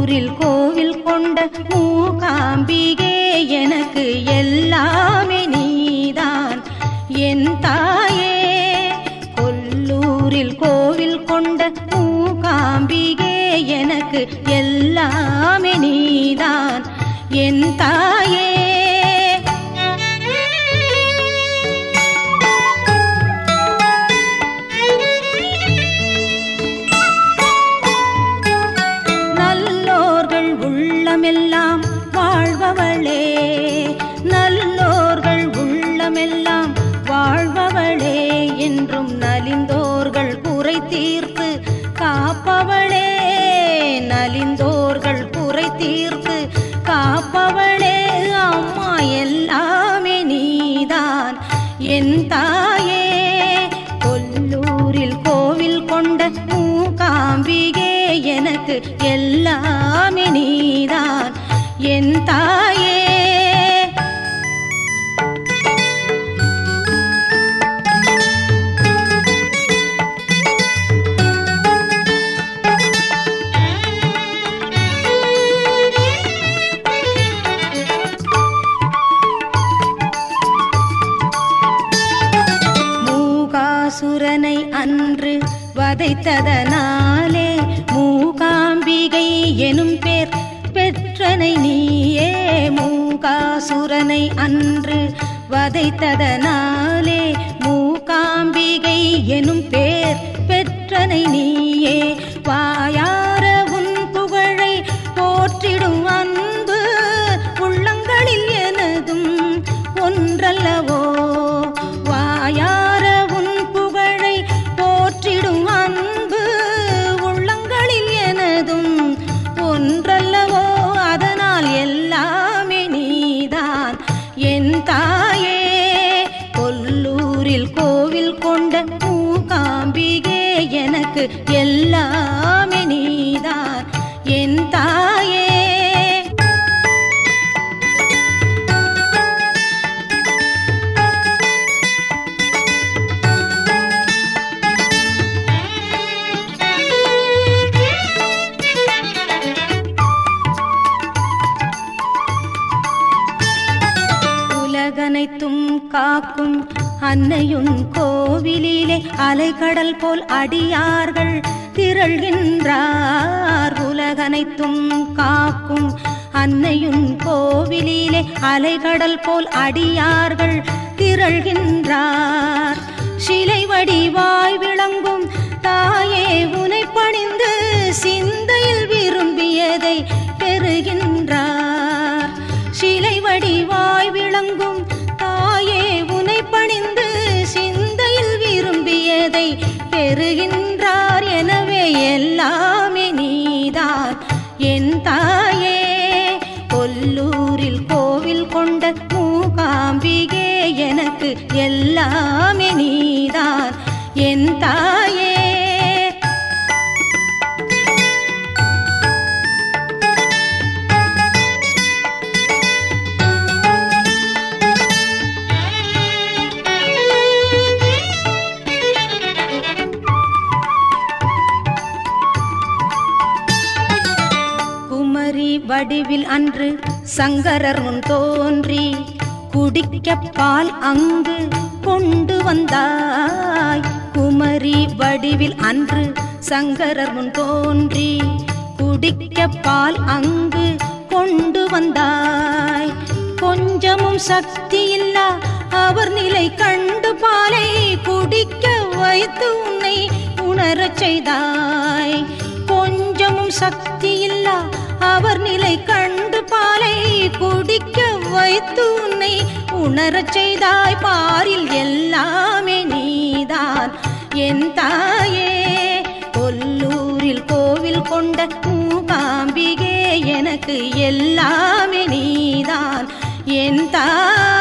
கொல்லூரில் கோவில் கொண்ட மூகாம்பிகே எனக்கு எல்லாமே நீதான் என் தாயே கொல்லூரில் கோவில் கொண்ட மூகாம்பிகே எனக்கு எல்லாமே நீதான் என் தாயே நல்லோர்கள் உள்ளமெல்லாம் வாழ்பவளே நல்லோர்கள் உள்ளமெல்லாம் வாழ்பவளே என்றும் நலிந்தோர்கள் குறை தீர்த்து காப்பவளே நலிந்தோர்கள் குறை தீர்த்து காப்பவளே அம்மா எல்லாமே நீதான் என் தாயே கொல்லூரில் கோவில் கொண்ட மூகாம்பிகே எனக்கு எல்லாமே நீதான் என் தாயே மூகாசுரனை அன்று வதைத்ததனாலே மூகாம்பிகை எனும் பேர் பெற்றனை நீயே மூகாசுரனை அன்று வதைத்ததனாலே மூகாம்பிகை எனும் பேர் பெற்றனை நீயே வாயார உன் புகழை போற்றிடும் அன்பு உள்ளங்களில் எனதும் ஒன்றல்லவோ வாயார உன் புகழை போற்றிடும் அன்பு உள்ளங்களில் எனதும் ஒன்றல்லவோ அதனால் எல்லாமே நீதான் என் தாயே கொல்லூரில் கோவில் கொண்ட மூகாம்பிகே எனக்கு எல்லாமே நீதான் என் தாயே உலகனைத்தும் காக்கும் அன்னையுன் கோவிலிலே அலைகடல் போல் அடியார்கள் திரள்கின்றார் உலகனைத்தும் காக்கும் அன்னையுன் கோவிலிலே அலைகடல் போல் அடியார்கள் திரள்கின்றார் சிலை வடிவாய் விளங்கும் தாயே உனை பணிந்து சிந்தையில் விரும்பியதை பெறுகின்றார் சிலை வடிவாய் விளங்கும் தாயே உனை பணிந்து சிந்தையில் விரும்பியதை பெறுகின்றார் எனவே எல்லாமே நீதான் என் தாயே கொல்லூரில் கோவில் கொண்ட மூகாம்பிகே எனக்கு எல்லாமே நீதான் என் தாயே குமரி வடிவில் அன்று சங்கரர் முன் தோன்றி குடிக்க பால் அங்கு கொண்டு வந்தாய் குமரி வடிவில் அன்று சங்கரர் முன் தோன்றி குடிக்க பால் அங்கு கொண்டு வந்தாய் கொஞ்சமும் சக்தி இல்லா அவர் நிலை கண்டு பாலை குடிக்க வைத்து உன்னை உணரச் செய்தாய் கொஞ்சமும் சக்தி இல்லா அவர் நிலை கண்டு பாலை குடிக்க வைத்து உன்னை உணரச் செய்தாய் பாரில் எல்லாமே நீதான் என் தாயே கொல்லூரில் கோவில் கொண்ட மூகாம்பிகே எனக்கு எல்லாமே நீதான் என் தாயே